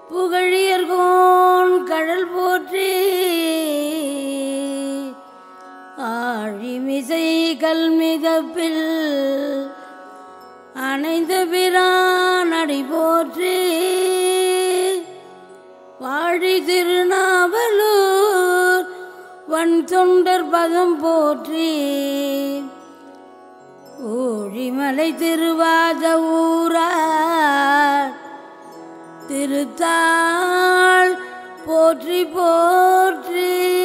புகழியர்கோன் கடல் போற்றி ஆழிமிசை கல்மிதப்பில் அணைந்த பிரானடி போற்றி வாழி திருநாவலூர் வன் தொண்டர் பதம் போற்றி ஊழிமலை திருவாத ஊரார் திருத்தாள் போற்றி போற்றி